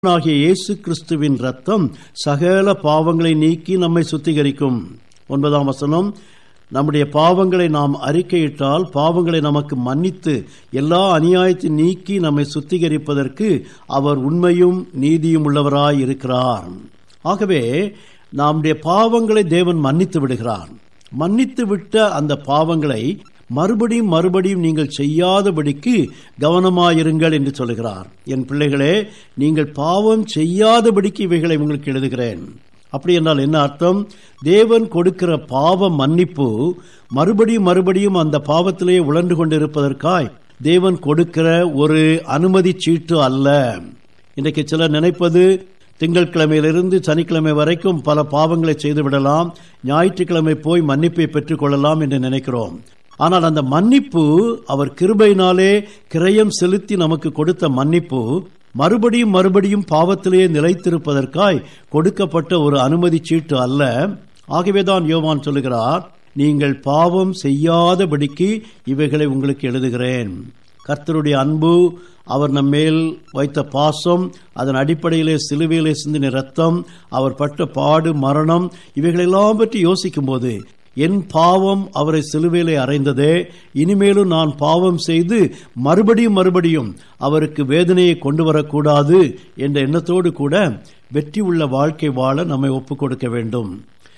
ஆகிய இயேசு கிறிஸ்துவின் ரத்தம் சகல பாவங்களை நீக்கி நம்மை சுத்திகரிக்கும் ஒன்பதாம் வசனம் நம்முடைய பாவங்களை நாம் அறிக்கையிட்டால் பாவங்களை நமக்கு மன்னித்து எல்லா அநியாயத்தை நீக்கி நம்மை சுத்திகரிப்பதற்கு அவர் உண்மையும் நீதியும் உள்ளவராய் இருக்கிறார் ஆகவே நம்முடைய பாவங்களை தேவன் மன்னித்து விடுகிறார் மன்னித்து விட்ட அந்த பாவங்களை மறுபடியும் மறுபடியும் நீங்கள் செய்யாதபடிக்கு கவனமாயிருங்கள் என்று சொல்லுகிறார் என் பிள்ளைகளே நீங்கள் பாவம் செய்யாதபடிக்கு இவைகளை உங்களுக்கு எழுதுகிறேன் அப்படி என்றால் என்ன அர்த்தம் தேவன் கொடுக்கிற பாவ மன்னிப்பு மறுபடியும் மறுபடியும் அந்த பாவத்திலே உழன்று கொண்டிருப்பதற்காய் தேவன் கொடுக்கிற ஒரு அனுமதி சீட்டு அல்ல இன்றைக்கு சிலர் நினைப்பது திங்கட்கிழமையிலிருந்து சனிக்கிழமை வரைக்கும் பல பாவங்களை செய்து விடலாம் ஞாயிற்றுக்கிழமை போய் மன்னிப்பை பெற்றுக்கொள்ளலாம் என்று நினைக்கிறோம் ஆனால் அந்த மன்னிப்பு அவர் கிருபையினாலே கிரயம் செலுத்தி நமக்கு கொடுத்த மன்னிப்பு மறுபடியும் மறுபடியும் பாவத்திலேயே நிலைத்திருப்பதற்காய் கொடுக்கப்பட்ட ஒரு அனுமதி சீட்டு அல்ல ஆகவேதான் யோவான் சொல்லுகிறார் நீங்கள் பாவம் செய்யாதபடிக்கு இவைகளை உங்களுக்கு எழுதுகிறேன் கர்த்தருடைய அன்பு அவர் நம்மேல் வைத்த பாசம் அதன் அடிப்படையிலே சிலுவையிலே சிந்தின ரத்தம் அவர் பட்ட பாடு மரணம் இவைகளெல்லாம் பற்றி யோசிக்கும் போது என் பாவம் அவரை சிலுவையிலே அறைந்ததே இனிமேலும் நான் பாவம் செய்து மறுபடியும் மறுபடியும் அவருக்கு வேதனையை கொண்டு வரக்கூடாது என்ற எண்ணத்தோடு கூட வெற்றி உள்ள வாழ்க்கை வாழ நம்மை ஒப்புக் கொடுக்க வேண்டும்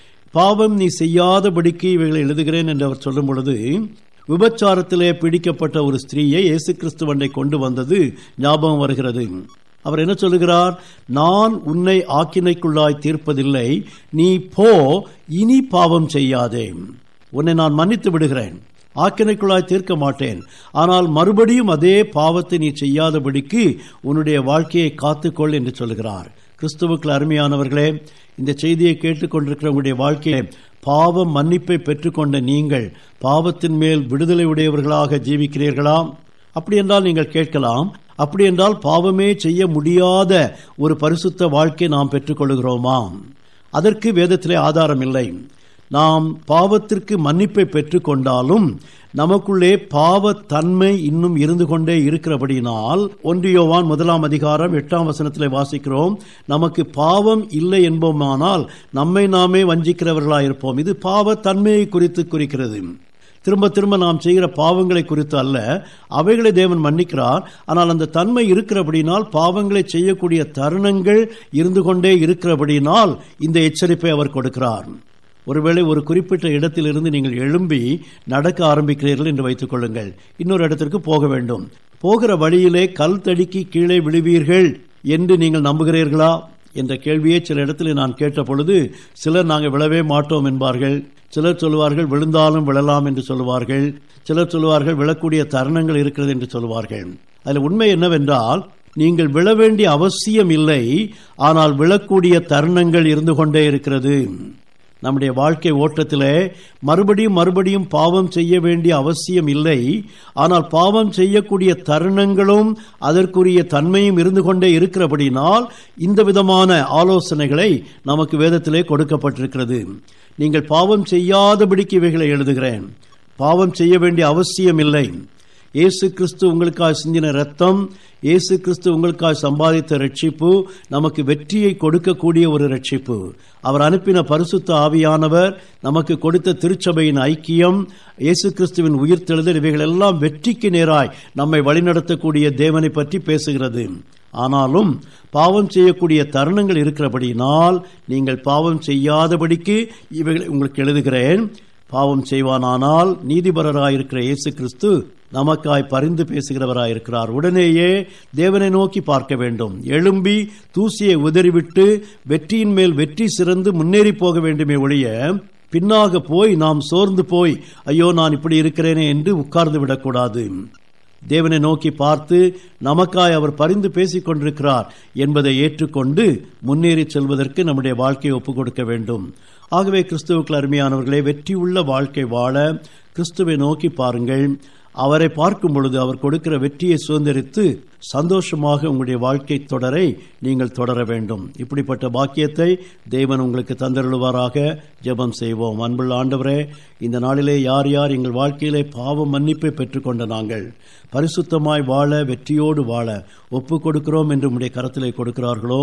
பாவம் நீ செய்யாதபடிக்கு இவைகளை எழுதுகிறேன் என்று அவர் சொல்லும் பொழுது விபச்சாரத்திலே பிடிக்கப்பட்ட ஒரு ஸ்திரீயை இயேசு கிறிஸ்துவண்டை கொண்டு வந்தது ஞாபகம் வருகிறது அவர் என்ன சொல்லுகிறார் நான் உன்னை ஆக்கினைக்குள்ளாய் தீர்ப்பதில்லை நீ போ இனி பாவம் செய்யாதே உன்னை நான் மன்னித்து விடுகிறேன் ஆக்கினைக்குள்ளாய் தீர்க்க மாட்டேன் ஆனால் மறுபடியும் அதே பாவத்தை நீ செய்யாதபடிக்கு உன்னுடைய வாழ்க்கையை காத்துக்கொள் என்று சொல்கிறார் கிறிஸ்துவுக்குள் அருமையானவர்களே இந்த செய்தியை கேட்டுக்கொண்டிருக்கிற உங்களுடைய வாழ்க்கையை பாவ மன்னிப்பை பெற்றுக்கொண்ட நீங்கள் பாவத்தின் மேல் விடுதலை உடையவர்களாக ஜீவிக்கிறீர்களா அப்படி என்றால் நீங்கள் கேட்கலாம் அப்படி என்றால் பாவமே செய்ய முடியாத ஒரு பரிசுத்த வாழ்க்கை நாம் பெற்றுக்கொள்கிறோமா அதற்கு வேதத்திலே ஆதாரம் இல்லை நாம் பாவத்திற்கு மன்னிப்பை பெற்றுக்கொண்டாலும் நமக்குள்ளே பாவ தன்மை இன்னும் இருந்து கொண்டே இருக்கிறபடியினால் ஒன்றியோவான் முதலாம் அதிகாரம் எட்டாம் வசனத்திலே வாசிக்கிறோம் நமக்கு பாவம் இல்லை என்போமானால் நம்மை நாமே வஞ்சிக்கிறவர்களாயிருப்போம் இது பாவ தன்மையை குறித்து குறிக்கிறது திரும்ப திரும்ப நாம் செய்கிற பாவங்களை குறித்து அல்ல அவைகளை தேவன் மன்னிக்கிறார் ஆனால் அந்த தன்மை இருக்கிறபடினால் பாவங்களை செய்யக்கூடிய தருணங்கள் இருந்து கொண்டே இருக்கிறபடினால் இந்த எச்சரிப்பை அவர் கொடுக்கிறார் ஒருவேளை ஒரு குறிப்பிட்ட இடத்திலிருந்து நீங்கள் எழும்பி நடக்க ஆரம்பிக்கிறீர்கள் என்று வைத்துக் கொள்ளுங்கள் இன்னொரு இடத்திற்கு போக வேண்டும் போகிற வழியிலே கல் தடுக்கி கீழே விழுவீர்கள் என்று நீங்கள் நம்புகிறீர்களா என்ற கேள்வியை சில இடத்துல நான் கேட்ட பொழுது சிலர் நாங்கள் விழவே மாட்டோம் என்பார்கள் சிலர் சொல்லுவார்கள் விழுந்தாலும் விழலாம் என்று சொல்லுவார்கள் சிலர் சொல்லுவார்கள் விழக்கூடிய தருணங்கள் இருக்கிறது என்று சொல்லுவார்கள் அதில் உண்மை என்னவென்றால் நீங்கள் விழ வேண்டிய அவசியம் இல்லை ஆனால் விழக்கூடிய தருணங்கள் இருந்து கொண்டே இருக்கிறது நம்முடைய வாழ்க்கை ஓட்டத்திலே மறுபடியும் மறுபடியும் பாவம் செய்ய வேண்டிய அவசியம் இல்லை ஆனால் பாவம் செய்யக்கூடிய தருணங்களும் அதற்குரிய தன்மையும் இருந்து கொண்டே இருக்கிறபடினால் இந்த விதமான ஆலோசனைகளை நமக்கு வேதத்திலே கொடுக்கப்பட்டிருக்கிறது நீங்கள் பாவம் செய்யாதபடிக்கு இவைகளை எழுதுகிறேன் பாவம் செய்ய வேண்டிய அவசியம் இல்லை இயேசு கிறிஸ்து உங்களுக்காக சிந்தின ரத்தம் இயேசு கிறிஸ்து உங்களுக்காக சம்பாதித்த ரட்சிப்பு நமக்கு வெற்றியை கொடுக்கக்கூடிய ஒரு ரட்சிப்பு அவர் அனுப்பின பரிசுத்த ஆவியானவர் நமக்கு கொடுத்த திருச்சபையின் ஐக்கியம் இயேசு கிறிஸ்துவின் உயிர்த்தெழுதல் இவைகள் எல்லாம் வெற்றிக்கு நேராய் நம்மை வழிநடத்தக்கூடிய தேவனை பற்றி பேசுகிறது ஆனாலும் பாவம் செய்யக்கூடிய தருணங்கள் இருக்கிறபடியினால் நீங்கள் பாவம் செய்யாதபடிக்கு இவைகளை உங்களுக்கு எழுதுகிறேன் பாவம் செய்வானானால் நீதிபரராயிருக்கிற இயேசு கிறிஸ்து நமக்காய் பரிந்து பேசுகிறவராயிருக்கிறார் உடனேயே தேவனை நோக்கி பார்க்க வேண்டும் எழும்பி தூசியை உதறிவிட்டு வெற்றியின் மேல் வெற்றி சிறந்து முன்னேறி போக வேண்டுமே ஒழிய பின்னாக போய் நாம் சோர்ந்து போய் ஐயோ நான் இப்படி இருக்கிறேனே என்று உட்கார்ந்து விடக்கூடாது தேவனை நோக்கி பார்த்து நமக்காய் அவர் பரிந்து பேசிக் கொண்டிருக்கிறார் என்பதை ஏற்றுக்கொண்டு முன்னேறி செல்வதற்கு நம்முடைய வாழ்க்கையை ஒப்புக் கொடுக்க வேண்டும் ஆகவே கிறிஸ்துவுக்கு அருமையானவர்களே வெற்றி உள்ள வாழ்க்கை வாழ கிறிஸ்துவை நோக்கி பாருங்கள் அவரை பார்க்கும் பொழுது அவர் கொடுக்கிற வெற்றியை சுதந்திரித்து சந்தோஷமாக உங்களுடைய வாழ்க்கை தொடரை நீங்கள் தொடர வேண்டும் இப்படிப்பட்ட பாக்கியத்தை தேவன் உங்களுக்கு தந்தருளுவாராக ஜெபம் செய்வோம் அன்புள்ள ஆண்டவரே இந்த நாளிலே யார் யார் எங்கள் வாழ்க்கையிலே பாவ மன்னிப்பை பெற்றுக்கொண்ட நாங்கள் பரிசுத்தமாய் வாழ வெற்றியோடு வாழ ஒப்பு கொடுக்கிறோம் என்று உடைய கரத்திலே கொடுக்கிறார்களோ